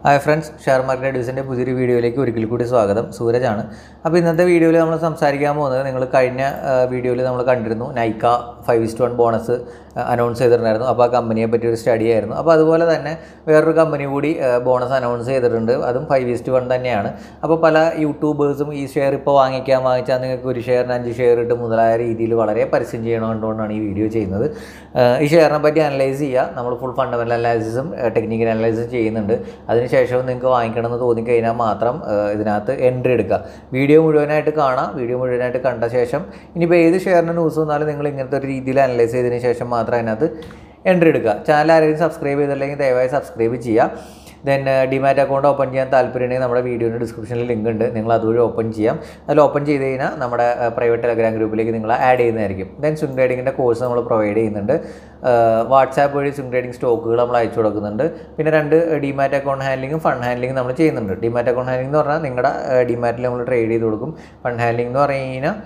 hi friends share market ഡ്യൂസിൻ്റെ പുതിയൊരു വീഡിയോയിലേക്ക് ഒരിക്കൽ കൂടി സ്വാഗതം സൂരജാണ് അപ്പോൾ ഇന്നത്തെ വീഡിയോയിൽ നമ്മൾ സംസാരിക്കാൻ പോകുന്നത് നിങ്ങൾ കഴിഞ്ഞ വീഡിയോയിൽ നമ്മൾ കണ്ടിരുന്നു Nykaa five is to one bonus announce ചെയ്തിട്ടുണ്ടായിരുന്നു അപ്പോൾ ആ കമ്പനിയെ പറ്റി ഒരു സ്റ്റഡി ആയിരുന്നു അപ്പോൾ അതുപോലെ തന്നെ വേറൊരു കമ്പനി കൂടി ബോണസ് അനൗൺസ് ചെയ്തിട്ടുണ്ട് അതും ഫൈവ് ഇസ്റ്റ് വൺ തന്നെയാണ് അപ്പോൾ പല യൂട്യൂബേഴ്സും ഈ ഷെയർ ഇപ്പോൾ വാങ്ങിക്കാൻ വാങ്ങിച്ചാൽ നിങ്ങൾക്ക് ഒരു ഷെയറിന് അഞ്ച് ഷെയർ ഇട്ട് മുതലായ രീതിയിൽ വളരെ പരസ്യം ചെയ്യണമെന്നുകൊണ്ടാണ് ഈ വീഡിയോ ചെയ്യുന്നത് ഏഹ് ഈ ഷെയറിനെ പറ്റി അനലൈസ് ചെയ്യുക നമ്മൾ ഫുൾ ഫണ്ടമെൻ്റൽ അനാലിസിസും ടെക്നിക്കൽ അനാലിസിസും ചെയ്യുന്നുണ്ട് അതിനുശേഷം നിങ്ങൾക്ക് വാങ്ങിക്കണമെന്ന് തോന്നിക്കഴിഞ്ഞാൽ മാത്രം ഏഹ് ഇതിനകത്ത് എൻട്രി എടുക്കുക വീഡിയോ മുഴുവനായിട്ട് കാണാം വീഡിയോ മുഴുവനായിട്ട് കണ്ട ശേഷം ഇനിയിപ്പോൾ ഏത് ഷെയറിൻ്റെ ന്യൂസ് വന്നാലും നിങ്ങൾ ഇങ്ങനത്തെ ഒരു രീതിയിൽ അനലൈസ് ചെയ്തതിന് ശേഷം മാത്രം അതിനകത്ത് എൻട്രി എടുക്കുക ചാനൽ ആരെങ്കിലും സബ്സ്ക്രൈബ് ചെയ്തില്ലെങ്കിൽ ദയവായി സബ്സ്ക്രൈബ് ചെയ്യുക ദെൻ ഡിമാറ്റ് അക്കൗണ്ട് ഓപ്പൺ ചെയ്യാൻ താല്പര്യമുണ്ടെങ്കിൽ നമ്മുടെ വീഡിയോയുടെ ഡിസ്ക്രിപ്ഷനിൽ ലിങ്ക് ഉണ്ട് നിങ്ങൾ അതുവഴി ഓപ്പൺ ചെയ്യാം അതിൽ ഓപ്പൺ ചെയ്ത് കഴിഞ്ഞാൽ നമ്മുടെ പ്രൈവറ്റ് ടെലഗ്രാം ഗ്രൂപ്പിലേക്ക് നിങ്ങൾ ആഡ് ചെയ്യുന്നതായിരിക്കും ദെൻ സ്വിംഗ് ട്രേഡിങ്ങിൻ്റെ കോഴ്സ് നമ്മൾ പ്രൊവൈഡ് ചെയ്യുന്നുണ്ട് വാട്സാപ്പ് വഴി സ്വിംഗ് ട്രേഡിംഗ് സ്റ്റോക്കുകൾ നമ്മൾ അയച്ചു കൊടുക്കുന്നുണ്ട് പിന്നെ രണ്ട് ഡിമാറ്റ് അക്കൗണ്ട് ഹാൻഡ്ലിങ്ങും ഫണ്ട് ഹാൻഡ്ലിങ്ങും നമ്മൾ ചെയ്യുന്നുണ്ട് ഡിമാറ്റ് അക്കൗണ്ട് ഹാൻഡ്ലിംഗ് എന്ന് പറഞ്ഞാൽ നിങ്ങളുടെ ഡിമാറ്റിൽ നമ്മൾ ട്രേഡ് ചെയ്ത് കൊടുക്കും ഫണ്ട് ഹാൻഡ്ലിംഗ് എന്ന് പറഞ്ഞു കഴിഞ്ഞാൽ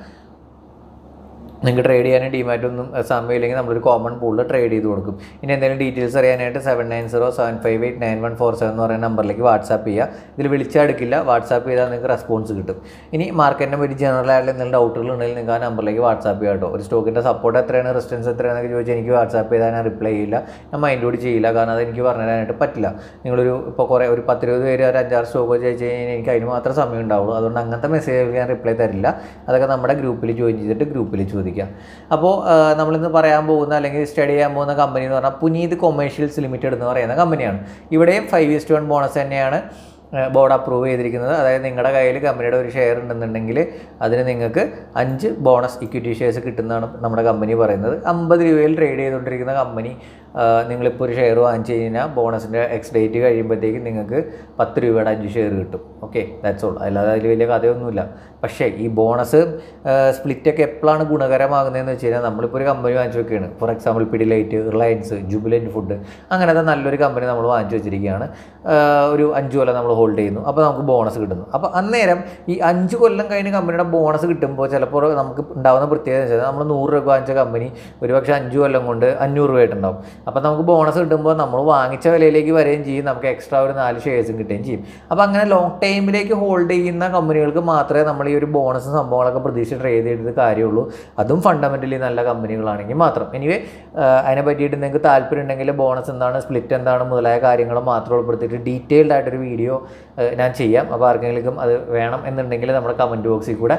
നിങ്ങൾക്ക് ട്രേഡ് ചെയ്യാനും ഡിമാറ്റ് ഒന്നും സമയമില്ലെങ്കിൽ നമ്മളൊരു കോമൺ പൂളിൽ ട്രേഡ് ചെയ്ത് കൊടുക്കും ഇനി എന്തെങ്കിലും ഡീറ്റെയിൽസ് അറിയാനായിട്ട് seven nine zero seven five eight nine one four seven എന്ന് പറയുന്ന നമ്പറിലേക്ക് വാട്സാപ്പ് ചെയ്യുക ഇതിൽ വിളിച്ചെടുക്കില്ല വാട്സാപ്പ് ചെയ്താൽ നിങ്ങൾക്ക് റെസ്പോൺസ് കിട്ടും ഇനി മാർക്കറ്റിനെ പറ്റി ജനറൽ ആയിട്ട് എന്തെങ്കിലും ഡൗട്ടുകൾ ഉണ്ടെങ്കിൽ നിങ്ങൾക്ക് ആ നമ്പറിലേക്ക് വാട്സാപ്പ് ചെയ്യാം കേട്ടോ ഒരു സ്റ്റോക്കിൻ്റെ സപ്പോർട്ട് എത്രയാണ് റെസിസ്റ്റൻസ് എത്രയാണെന്നൊക്കെ ചോദിച്ചാൽ എനിക്ക് വാട്സാപ്പ് ചെയ്താൽ ഞാൻ റിപ്ലൈ ചെയ്യില്ല ഞാൻ മൈൻഡ് കൂടി ചെയ്യില്ല കാരണം അത് എനിക്ക് പറഞ്ഞു തരാനായിട്ട് പറ്റില്ല നിങ്ങളൊരു ഇപ്പോൾ കുറേ ഒരു പത്തിരുപത് പേര് ഒരു അഞ്ചാറ് സ്റ്റോക്ക് ചോദിച്ചു കഴിഞ്ഞാൽ എനിക്ക് അതിന് മാത്രം സമയം ഉണ്ടാവുള്ളൂ അതുകൊണ്ട് അങ്ങനത്തെ മെസ്സേജുകൾ ഞാൻ റിപ്ലൈ തരില്ല അതൊക്കെ നമ്മുടെ ഗ്രൂപ്പിൽ ജോയിൻ ചെയ്തിട്ട് ഗ്രൂപ്പിൽ ചോദിക്കാം അപ്പോൾ നമ്മളിന്ന് പറയാൻ പോകുന്ന അല്ലെങ്കിൽ സ്റ്റഡി ചെയ്യാൻ പോകുന്ന കമ്പനി എന്ന് പറഞ്ഞാൽ പുനീത് കൊമേഴ്ഷ്യൽസ് ലിമിറ്റഡ് എന്ന് പറയുന്ന കമ്പനിയാണ് ഇവിടെയും ഫൈവ് ഇസ്റ്റ് വൺ ബോണസ് തന്നെയാണ് ബോർഡ് അപ്രൂവ് ചെയ്തിരിക്കുന്നത് അതായത് നിങ്ങളുടെ കയ്യിൽ കമ്പനിയുടെ ഒരു ഷെയർ ഉണ്ടെന്നുണ്ടെങ്കിൽ അതിന് നിങ്ങൾക്ക് അഞ്ച് ബോണസ് ഇക്വിറ്റി ഷെയർസ് കിട്ടുന്നതാണ് നമ്മുടെ കമ്പനി പറയുന്നത് അമ്പത് രൂപയിൽ ട്രേഡ് ചെയ്തുകൊണ്ടിരിക്കുന്ന കമ്പനി നിങ്ങളിപ്പോൾ ഒരു ഷെയർ വാങ്ങിച്ചു കഴിഞ്ഞാൽ ബോണസിൻ്റെ എക്സ് ഡേറ്റ് കഴിയുമ്പോഴത്തേക്കും നിങ്ങൾക്ക് പത്ത് രൂപയുടെ അഞ്ച് ഷെയർ കിട്ടും ഓക്കെ ദാറ്റ്സ് ഓൾ അല്ലാതെ അതിൽ വലിയ കഥയൊന്നുമില്ല പക്ഷേ ഈ ബോണസ് സ്പ്ലിറ്റൊക്കെ എപ്പോഴാണ് ഗുണകരമാകുന്നതെന്ന് വെച്ച് കഴിഞ്ഞാൽ നമ്മളിപ്പോൾ ഒരു കമ്പനി വാങ്ങിച്ചു വെക്കുകയാണ് for example Pidilite Reliance Jubilant food അങ്ങനത്തെ നല്ലൊരു കമ്പനി നമ്മൾ വാങ്ങിച്ചു വെച്ചിരിക്കുകയാണ് ഒരു അഞ്ച് കൊല്ലം നമ്മൾ ഹോൾഡ് ചെയ്യുന്നു അപ്പോൾ നമുക്ക് ബോണസ് കിട്ടുന്നു അപ്പോൾ അന്നേരം ഈ അഞ്ച് കൊല്ലം കഴിഞ്ഞ് കമ്പനിയുടെ ബോണസ് കിട്ടുമ്പോൾ ചിലപ്പോൾ നമുക്ക് ഉണ്ടാകുന്ന പ്രത്യേകത വെച്ചാൽ നമ്മൾ നൂറ് രൂപ വാങ്ങിച്ച കമ്പനി ഒരുപക്ഷെ അഞ്ച് കൊല്ലം കൊണ്ട് അഞ്ഞൂറ് രൂപ ആയിട്ടുണ്ടാവും അപ്പോൾ നമുക്ക് ബോണസ് കിട്ടുമ്പോൾ നമ്മൾ വാങ്ങിച്ച വിലയിലേക്ക് വരികയും ചെയ്യും നമുക്ക് എക്സ്ട്രാ ഒരു നാല് ഷെയർസും കിട്ടുകയും ചെയ്യും അപ്പോൾ അങ്ങനെ ലോങ് ടൈമിലേക്ക് ഹോൾഡ് ചെയ്യുന്ന കമ്പനികൾക്ക് മാത്രമേ നമ്മൾ ഈ ഒരു ബോണസ് സംഭവങ്ങളൊക്കെ പ്രതീക്ഷ ട്രേഡ് ചെയ്തിട്ട് കാര്യമുള്ളൂ അതും ഫണ്ടമെൻ്റലി നല്ല കമ്പനികളാണെങ്കിൽ മാത്രം എനിവേ അതിനെ പറ്റിയിട്ട് നിങ്ങൾക്ക് താല്പര്യം ഉണ്ടെങ്കിൽ ബോണസ് എന്താണ് സ്പ്ലിറ്റ് എന്താണ് മുതലായ കാര്യങ്ങൾ മാത്രം ഉൾപ്പെടുത്തിയിട്ട് ഡീറ്റെയിൽഡ് ആയിട്ടൊരു വീഡിയോ ഞാൻ ചെയ്യാം അപ്പോൾ ആർക്കെങ്കിലും അത് വേണം എന്നുണ്ടെങ്കിൽ നമ്മുടെ കമൻറ്റ് ബോക്സിൽ കൂടെ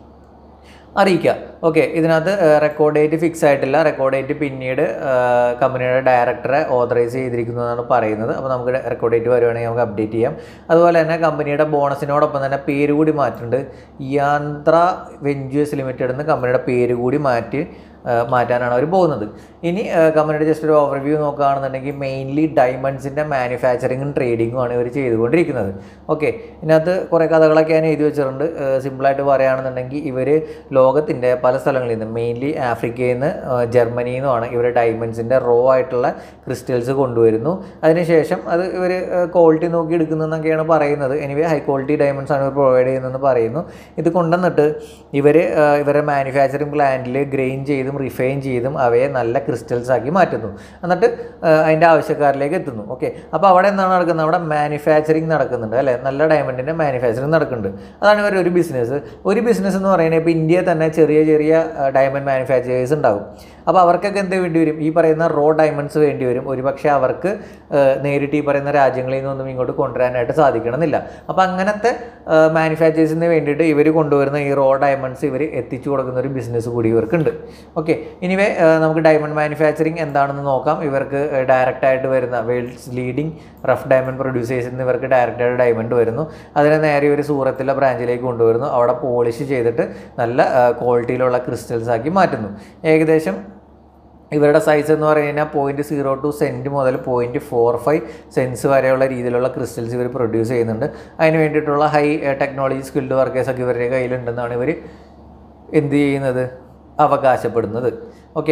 അറിയിക്കുക ഓക്കെ ഇതിനകത്ത് റെക്കോർഡ് ഡേറ്റ് ഫിക്സ് ആയിട്ടില്ല റെക്കോർഡ് ഡേറ്റ് പിന്നീട് കമ്പനിയുടെ ഡയറക്ടറെ ഓതറൈസ് ചെയ്തിരിക്കുന്നു എന്നാണ് പറയുന്നത് അപ്പോൾ നമുക്ക് റെക്കോർഡ് ഡേറ്റ് വരുവാണെങ്കിൽ നമുക്ക് അപ്ഡേറ്റ് ചെയ്യാം അതുപോലെ തന്നെ കമ്പനിയുടെ ബോണസിനോടൊപ്പം തന്നെ പേര് കൂടി മാറ്റുന്നുണ്ട് യാന്ത്ര വെഞ്ചേഴ്സ് ലിമിറ്റഡ് എന്ന് കമ്പനിയുടെ പേര് കൂടി മാറ്റി മാറ്റാനാണ് അവർ പോകുന്നത് ഇനി കമ്പനിയുടെ ജസ്റ്റ് ഒരു ഓവർവ്യൂ നോക്കുകയാണെന്നുണ്ടെങ്കിൽ മെയിൻലി ഡയമണ്ട്സിൻ്റെ മാനുഫാക്ചറിങ്ങും ട്രേഡിങ്ങും ആണ് ഇവർ ചെയ്തുകൊണ്ടിരിക്കുന്നത് ഓക്കെ ഇതിനകത്ത് കുറേ കഥകളൊക്കെ ഞാൻ എഴുതി വെച്ചിട്ടുണ്ട് സിമ്പിളായിട്ട് പറയുകയാണെന്നുണ്ടെങ്കിൽ ഇവർ ലോകത്തിൻ്റെ പല സ്ഥലങ്ങളിൽ നിന്ന് മെയിൻലി ആഫ്രിക്കയിൽ നിന്ന് ജർമ്മനിയിൽ നിന്നുമാണ് ഇവർ ഡയമണ്ട്സിൻ്റെ റോ ആയിട്ടുള്ള ക്രിസ്റ്റൽസ് കൊണ്ടുവരുന്നു അതിനുശേഷം അത് ഇവർ ക്വാളിറ്റി നോക്കി എടുക്കുന്നതെന്നൊക്കെയാണ് പറയുന്നത് എനിവേ ഹൈ ക്വാളിറ്റി ഡയമണ്ട്സ് ആണ് ഇവർ പ്രൊവൈഡ് ചെയ്യുന്നതെന്ന് പറയുന്നു ഇത് കൊണ്ടുവന്നിട്ട് ഇവർ ഇവരുടെ മാനുഫാക്ചറിങ് പ്ലാന്റിൽ ഗ്രെയിൻ ചെയ്തും റിഫൈൻ ചെയ്തും അവയെ നല്ല ക്രിസ്റ്റൽസ് ആക്കി മാറ്റുന്നു എന്നിട്ട് അതിൻ്റെ ആവശ്യക്കാരിലേക്ക് എത്തുന്നു ഓക്കെ അപ്പോൾ അവിടെ എന്താണ് നടക്കുന്നത് അവിടെ മാനുഫാക്ചറിങ് നടക്കുന്നുണ്ട് അല്ലേ നല്ല ഡയമണ്ടിൻ്റെ മാനുഫാക്ചറിങ് നടക്കുന്നുണ്ട് അതാണ് ഇവർ ഒരു ബിസിനസ് ഒരു ബിസിനസ് എന്ന് പറയുന്നത് ഇപ്പോൾ ഇന്ത്യയിൽ തന്നെ ചെറിയ ചെറിയ ഡയമണ്ട് മാനുഫാക്ചറേഴ്സ് ഉണ്ടാകും അപ്പോൾ അവർക്കൊക്കെ എന്ത് വേണ്ടി വരും ഈ പറയുന്ന റോ ഡയമണ്ട്സ് വേണ്ടി വരും ഒരുപക്ഷെ അവർക്ക് നേരിട്ട് ഈ പറയുന്ന രാജ്യങ്ങളിൽ നിന്നൊന്നും ഇങ്ങോട്ട് കൊണ്ടുവരാനായിട്ട് സാധിക്കണമെന്നില്ല അപ്പോൾ അങ്ങനത്തെ മാനുഫാക്ചേഴ്സിന് വേണ്ടിയിട്ട് ഇവർ കൊണ്ടുവരുന്ന ഈ റോ ഡയമണ്ട്സ് ഇവർ എത്തിച്ചു കൊടുക്കുന്ന ഒരു ബിസിനസ് കൂടി ഇവർക്കുണ്ട് ഓക്കെ ഇനിവേ നമുക്ക് ഡയമണ്ട് മാനുഫാക്ചറിങ് എന്താണെന്ന് നോക്കാം ഇവർക്ക് ഡയറക്റ്റ് ആയിട്ട് വരുന്ന വേൾഡ്സ് ലീഡിങ് റഫ് ഡയമണ്ട് പ്രൊഡ്യൂസേഴ്സിൽ നിന്ന് ഇവർക്ക് ഡയറക്റ്റ് ആയിട്ട് ഡയമണ്ട് വരുന്നു അതിനെ നേരെ ഒരു സൂറത്തിലെ ബ്രാഞ്ചിലേക്ക് കൊണ്ടുവരുന്നു അവിടെ പോളിഷ് ചെയ്തിട്ട് നല്ല ക്വാളിറ്റിയിലുള്ള ക്രിസ്റ്റൽസ് ആക്കി മാറ്റുന്നു ഏകദേശം ഇവരുടെ സൈസ് എന്ന് പറഞ്ഞു കഴിഞ്ഞാൽ പോയിൻറ്റ് സീറോ ടു സെൻറ്റ് മുതൽ പോയിൻറ്റ് ഫോർ ഫൈവ് സെൻസ് വരെയുള്ള രീതിയിലുള്ള ക്രിസ്റ്റൽസ് ഇവർ പ്രൊഡ്യൂസ് ചെയ്യുന്നുണ്ട് അതിന് വേണ്ടിയിട്ടുള്ള ഹൈ ടെക്നോളജി സ്കിൽഡ് വർക്കേഴ്സൊക്കെ ഇവരുടെ കയ്യിലുണ്ടെന്നാണ് ഇവർ എന്ത് ചെയ്യുന്നത് അവകാശപ്പെടുന്നത് ഓക്കെ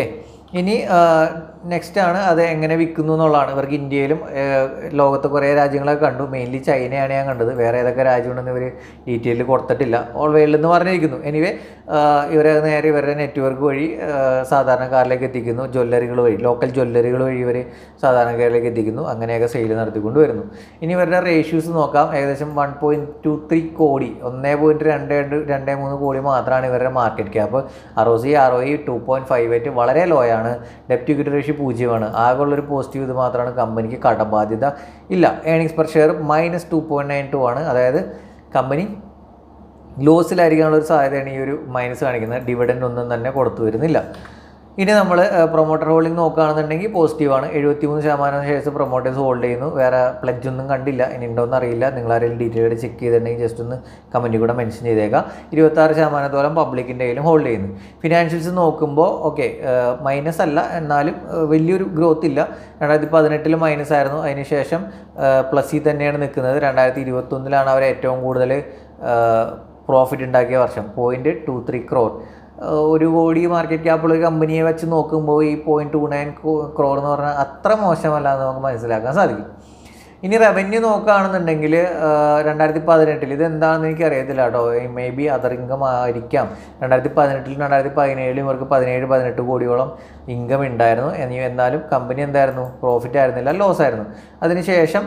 ഇനി നെക്സ്റ്റ് ആണ് അത് എങ്ങനെ വിൽക്കുന്നു എന്നുള്ളതാണ് ഇവർക്ക് ഇന്ത്യയിലും ആ, ലോകത്ത് കുറേ രാജ്യങ്ങളൊക്കെ കണ്ടു മെയിൻലി ചൈനയാണ് ഞാൻ കണ്ടത് വേറെ ഏതൊക്കെ രാജ്യമുണ്ടെന്ന് ഇവർ ഡീറ്റെയിൽ കൊടുത്തിട്ടില്ല ഓൾ വേൾഡ് എന്ന് പറഞ്ഞിരിക്കുന്നു എനിവേ ഇവരെ നേരെ ഇവരുടെ നെറ്റ്വർക്ക് വഴി ആ, സാധാരണക്കാരിലേക്ക് എത്തിക്കുന്നു ജ്വല്ലറികൾ വഴി ലോക്കൽ ജ്വല്ലറികൾ വഴി ഇവർ സാധാരണക്കാരിലേക്ക് എത്തിക്കുന്നു അങ്ങനെയൊക്കെ സെയിൽ നടത്തിക്കൊണ്ട് വരുന്നു ഇനി ഇവരുടെ റേഷ്യൂസ് നോക്കാം ഏകദേശം വൺ പോയിൻറ്റ് ടു ത്രീ കോടി ഒന്നേ പോയിൻറ്റ് രണ്ട് രണ്ട് രണ്ടേ മൂന്ന് കോടി മാത്രമാണ് ഇവരുടെ മാർക്കറ്റ് ക്യാപ്പ് അറോസി R O E two point five eight വളരെ ലോ ആണ് ഡെപ്റ്റ് ഇക്വിറ്റി റേഷ്യോ പൂജ്യമാണ് ആകെയുള്ളൊരു പോസിറ്റീവ് ഇത് മാത്രമാണ് കമ്പനിക്ക് കടബാധ്യത ഇല്ല earnings per share minus two point nine two ആണ് അതായത് കമ്പനി ലോസിലായിരിക്കാനുള്ള ഒരു സാധ്യതയാണ് ഈ ഒരു മൈനസ് കാണിക്കുന്നത് ഡിവിഡൻഡ് ഒന്നും തന്നെ കൊടുത്തു വരുന്നില്ല ഇനി നമ്മൾ പ്രൊമോട്ടർ ഹോൾഡിംഗ് നോക്കുകയാണെന്നുണ്ടെങ്കിൽ പോസിറ്റീവാണ് എഴുപത്തിമൂന്ന് ശതമാനം ഷെയർസ് പ്രൊമോട്ടേഴ്സ് ഹോൾഡ് ചെയ്യുന്നു വേറെ പ്ലഡ്ജ് ഒന്നും കണ്ടില്ല ഇനി ഉണ്ടോയെന്ന് അറിയില്ല നിങ്ങൾ ആരെങ്കിലും ഡീറ്റെയിൽ ആയിട്ട് ചെക്ക് ചെയ്തിട്ടുണ്ടെങ്കിൽ ജസ്റ്റ് ഒന്ന് കമൻറ്റിൽ കൂടെ മെൻഷൻ ചെയ്തേക്കാം ഇരുപത്താറ് ശതമാനത്തോളം പബ്ലിക്കിൻ്റെ കയ്യിലും ഹോൾഡ് ചെയ്യുന്നു ഫിനാൻഷ്യൽസ് നോക്കുമ്പോൾ ഓക്കെ മൈനസ് അല്ല എന്നാലും ഏഹ്, വലിയൊരു ഗ്രോത്ത് ഇല്ല രണ്ടായിരത്തി പതിനെട്ടിൽ മൈനസ് ആയിരുന്നു അതിനുശേഷം പ്ലസ്സിൽ തന്നെയാണ് നിൽക്കുന്നത് രണ്ടായിരത്തി ഇരുപത്തൊന്നിലാണ് അവർ ഏറ്റവും കൂടുതൽ പ്രോഫിറ്റ് ഉണ്ടാക്കിയ വർഷം പോയിൻറ്റ് ടു ത്രീ ക്രോർ ഒരു കോടി മാർക്കറ്റ് ക്യാപ്പുള്ള ഒരു കമ്പനിയെ വെച്ച് നോക്കുമ്പോൾ ഈ പോയിൻറ്റ് ടു നയൻ ക്രോർ എന്ന് പറഞ്ഞാൽ അത്ര മോശമല്ല എന്ന് നമുക്ക് മനസ്സിലാക്കാൻ സാധിക്കും ഇനി റവന്യൂ നോക്കുകയാണെന്നുണ്ടെങ്കിൽ രണ്ടായിരത്തി പതിനെട്ടിൽ ഇത് എന്താണെന്ന് എനിക്ക് അറിയത്തില്ല കേട്ടോ മേ ബി അതർ ഇൻകം ആയിരിക്കാം രണ്ടായിരത്തി പതിനെട്ടിലും രണ്ടായിരത്തി പതിനേഴിലും ഇവർക്ക് പതിനേഴ് പതിനെട്ട് കോടിയോളം ഇൻകം ഉണ്ടായിരുന്നു ഇനി എന്നാലും കമ്പനി എന്തായിരുന്നു പ്രോഫിറ്റ് ആയിരുന്നില്ല ലോസ് ആയിരുന്നു അതിനുശേഷം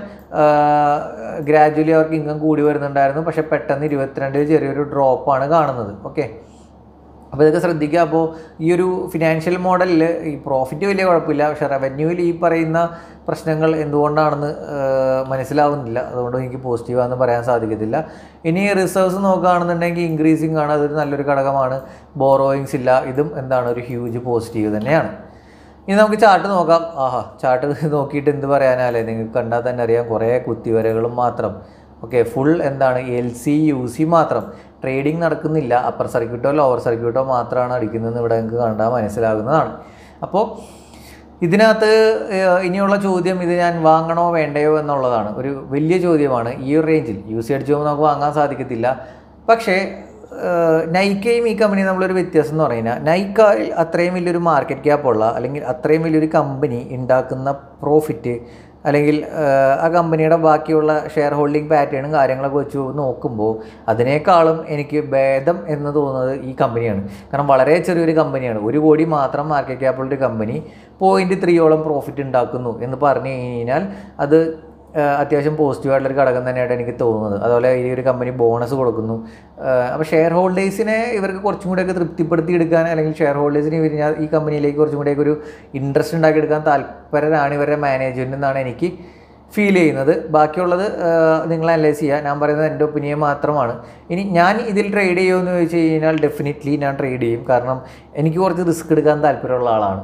ഗ്രാജുവലി അവർക്ക് ഇൻകം കൂടി വരുന്നുണ്ടായിരുന്നു പക്ഷേ പെട്ടെന്ന് ഇരുപത്തിരണ്ടിൽ ചെറിയൊരു ഡ്രോപ്പാണ് കാണുന്നത് ഓക്കെ അപ്പോൾ ഇതൊക്കെ ശ്രദ്ധിക്കുക അപ്പോൾ ഈ ഒരു ഫിനാൻഷ്യൽ മോഡലിൽ ഈ പ്രോഫിറ്റ് വലിയ കുഴപ്പമില്ല പക്ഷേ റവന്യൂവിൽ ഈ പറയുന്ന പ്രശ്നങ്ങൾ എന്തുകൊണ്ടാണെന്ന് ഏഹ്, മനസ്സിലാവുന്നില്ല അതുകൊണ്ട് എനിക്ക് പോസിറ്റീവാണെന്ന് പറയാൻ സാധിക്കത്തില്ല ഇനി റിസർവ്സ് നോക്കുകയാണെന്നുണ്ടെങ്കിൽ ഇൻക്രീസിങ് ആണ് അതൊരു നല്ലൊരു ഘടകമാണ് ബോറോയിങ്സ് ഇല്ല ഇതും എന്താണ് ഒരു ഹ്യൂജ് പോസിറ്റീവ് തന്നെയാണ് ഇനി നമുക്ക് ചാർട്ട് നോക്കാം ആഹാ ചാർട്ട് നോക്കിയിട്ട് എന്ത് പറയാനല്ലേ നിങ്ങൾക്ക് കണ്ടാൽ തന്നെ അറിയാം കുറേ കുത്തിവരകളും മാത്രം ഓക്കെ ഫുൾ എന്താണ് എൽ സി യു സി മാത്രം ട്രേഡിംഗ് നടക്കുന്നില്ല അപ്പർ സർക്യൂട്ടോ ലോവർ സർക്യൂട്ടോ മാത്രമാണ് അടിക്കുന്നതെന്ന് ഇവിടെ നിങ്ങൾക്ക് കണ്ടാൽ മനസ്സിലാകുന്നതാണ് അപ്പോൾ ഇതിനകത്ത് ഏഹ്, ഇനിയുള്ള ചോദ്യം ഇത് ഞാൻ വാങ്ങണോ വേണ്ടയോ എന്നുള്ളതാണ് ഒരു വലിയ ചോദ്യമാണ് ഈ ഒരു റേഞ്ചിൽ യു സി അടിച്ചു പോകുമ്പോൾ നമുക്ക് വാങ്ങാൻ സാധിക്കത്തില്ല പക്ഷേ ഏഹ്, നൈക്കയും ഈ കമ്പനി നമ്മളൊരു വ്യത്യാസം എന്ന് പറയുന്നത് നൈക്കയിൽ അത്രയും വലിയൊരു മാർക്കറ്റ് ക്യാപ്പ് ഉള്ള അല്ലെങ്കിൽ അത്രയും വലിയൊരു കമ്പനി ഉണ്ടാക്കുന്ന പ്രോഫിറ്റ് അല്ലെങ്കിൽ ഏഹ്, ആ കമ്പനിയുടെ ബാക്കിയുള്ള ഷെയർ ഹോൾഡിംഗ് പാറ്റേണും കാര്യങ്ങളൊക്കെ വെച്ച് നോക്കുമ്പോൾ അതിനേക്കാളും എനിക്ക് ഭേദം എന്ന് തോന്നുന്നത് ഈ കമ്പനിയാണ് കാരണം വളരെ ചെറിയൊരു കമ്പനിയാണ് ഒരു കോടി മാത്രം മാർക്കറ്റ് ക്യാപ്പുള്ള ഒരു കമ്പനി പോയിൻറ്റ് ത്രീയോളം പ്രോഫിറ്റ് ഉണ്ടാക്കുന്നു എന്ന് പറഞ്ഞു കഴിഞ്ഞാൽ അത് ഏഹ്, അത്യാവശ്യം പോസിറ്റീവായിട്ടുള്ളൊരു ഘടകം തന്നെയായിട്ട് എനിക്ക് തോന്നുന്നത് അതുപോലെ ഈ ഒരു കമ്പനി ബോണസ് കൊടുക്കുന്നു അപ്പോൾ ഷെയർ ഹോൾഡേഴ്സിനെ ഇവർക്ക് കുറച്ചും കൂടെയൊക്കെ തൃപ്തിപ്പെടുത്തി എടുക്കാൻ അല്ലെങ്കിൽ ഷെയർ ഹോൾഡേഴ്സിനെ ഇവർ ഞാൻ ഈ കമ്പനിയിലേക്ക് കുറച്ചും കൂടെയൊക്കെ ഒരു ഇൻട്രസ്റ്റ് ഉണ്ടാക്കിയെടുക്കാൻ താല്പര്യരാണ് ഇവരുടെ മാനേജ്മെൻറ്റ് എന്നാണ് എനിക്ക് ഫീൽ ചെയ്യുന്നത് ബാക്കിയുള്ളത് നിങ്ങൾ അനലൈസ് ചെയ്യുക ഞാൻ പറയുന്നത് എൻ്റെ ഒപ്പീനിയൻ മാത്രമാണ് ഇനി ഞാൻ ഇതിൽ ട്രേഡ് ചെയ്യുമെന്ന് ചോദിച്ചു കഴിഞ്ഞാൽ ഡെഫിനറ്റ്ലി ഞാൻ ട്രേഡ് ചെയ്യും കാരണം എനിക്ക് കുറച്ച് റിസ്ക് എടുക്കാൻ താല്പര്യമുള്ള ആളാണ്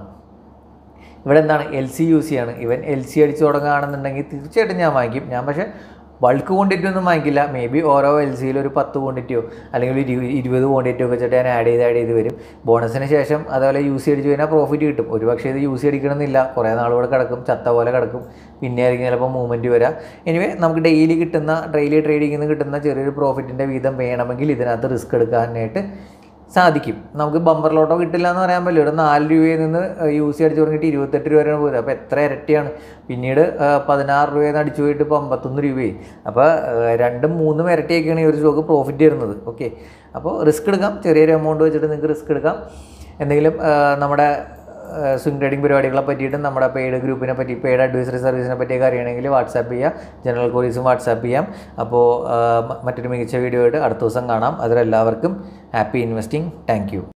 ഇവിടെ എന്താണ് എൽ സി യൂസ് ചെയ്യാണ് ഇവൻ എൽ സി അടിച്ച് തുടങ്ങുകയാണെന്നുണ്ടെങ്കിൽ തീർച്ചയായിട്ടും ഞാൻ വാങ്ങിക്കും ഞാൻ പക്ഷേ ബൾക്ക് ക്വാണ്ടിറ്റി ഒന്നും വാങ്ങിക്കില്ല മേ ബി ഓരോ എൽ സിയിൽ ഒരു പത്ത് ക്വാണ്ടിറ്റിയോ അല്ലെങ്കിൽ ഒരു ഇരു- ഇരുപത് ക്വാണ്ടിറ്റിയോ വെച്ചിട്ട് ഞാൻ ആഡ് ചെയ്ത് ആഡ് ചെയ്ത് വരും ബോണസിന് ശേഷം അതുപോലെ യൂസ് അടിച്ച് കഴിഞ്ഞാൽ പ്രോഫിറ്റ് കിട്ടും ഒരു പക്ഷേ ഇത് യൂസ് അടിക്കണമെന്നില്ല കുറേ നാളുകൂടെ കിടക്കും ചത്ത പോലെ കിടക്കും പിന്നെ ആയിരിക്കും ചിലപ്പോൾ മൂവ്മെൻറ്റ് വരാം എനിവേ നമുക്ക് ഡെയിലി കിട്ടുന്ന ഡെയിലി ട്രേഡിങ്ങിൽ നിന്ന് കിട്ടുന്ന ചെറിയൊരു പ്രോഫിറ്റിൻ്റെ വീതം വേണമെങ്കിൽ ഇതിനകത്ത് റിസ്ക് എടുക്കാനായിട്ട് സാധിക്കും നമുക്ക് ബമ്പർ ലോട്ടോ കിട്ടില്ല എന്ന് പറയാൻ പറ്റില്ല ഇവിടെ നാല് രൂപയിൽ നിന്ന് യൂസ് ചെയ്ത് അടിച്ചു തുടങ്ങിയിട്ട് ഇരുപത്തെട്ട് രൂപ വരെയാണ് പോയത് അപ്പോൾ എത്ര ഇരട്ടിയാണ് പിന്നീട് ആ, പതിനാറ് രൂപയിൽ നിന്ന് അടിച്ചു പോയിട്ട് ഇപ്പോൾ അമ്പത്തൊന്ന് രൂപയായി അപ്പോൾ ആ, രണ്ടും മൂന്നും ഇരട്ടിയൊക്കെയാണ് ഈ ഒരു സ്റ്റോക്ക് പ്രോഫിറ്റ് വരുന്നത് ഓക്കെ അപ്പോൾ റിസ്ക് എടുക്കാം ചെറിയൊരു എമൗണ്ട് വെച്ചിട്ട് നിങ്ങൾക്ക് റിസ്ക് എടുക്കാം എന്തെങ്കിലും ആ, നമ്മുടെ സ്വിംഗ് ട്രേഡിംഗ് പരിപാടികളെ പറ്റിയിട്ടും നമ്മുടെ പെയ്ഡ് ഗ്രൂപ്പിനെ പറ്റി പെയ്ഡ് അഡ്വൈസറി സർവീസിനെ പറ്റിയൊക്കെ അറിയണമെങ്കിൽ വാട്സാപ്പ് ചെയ്യാം ജനറൽ കോളീസും വാട്സാപ്പ് ചെയ്യാം അപ്പോൾ ആ, മ- മറ്റൊരു മികച്ച വീഡിയോ ആയിട്ട് അടുത്ത ദിവസം കാണാം അതിലെല്ലാവർക്കും ഹാപ്പി ഇൻവെസ്റ്റിംഗ് താങ്ക്